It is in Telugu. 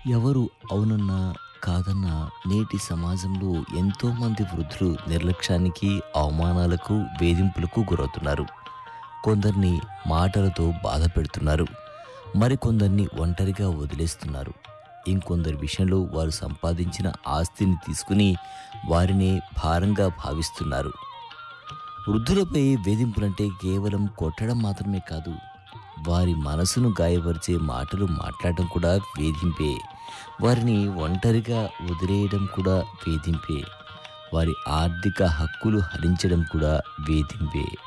ఎవరు అవునన్నా కాదన్నా నేటి సమాజంలో ఎంతోమంది వృద్ధులు నిర్లక్ష్యానికి అవమానాలకు వేధింపులకు గురవుతున్నారు కొందరిని మాటలతో బాధ పెడుతున్నారు మరికొందరిని ఒంటరిగా వదిలేస్తున్నారు ఇంకొందరి విషయంలో వారు సంపాదించిన ఆస్తిని తీసుకుని వారినే భారంగా భావిస్తున్నారు వృద్ధులపై వేధింపులంటే కేవలం కొట్టడం మాత్రమే కాదు వారి మనసును గాయపరిచే మాటలు మాట్లాడడం కూడా వేధింపే వారిని ఒంటరిగా వదిలేయడం కూడా వేధింపే వారి ఆర్థిక హక్కులు హరించడం కూడా వేధింపే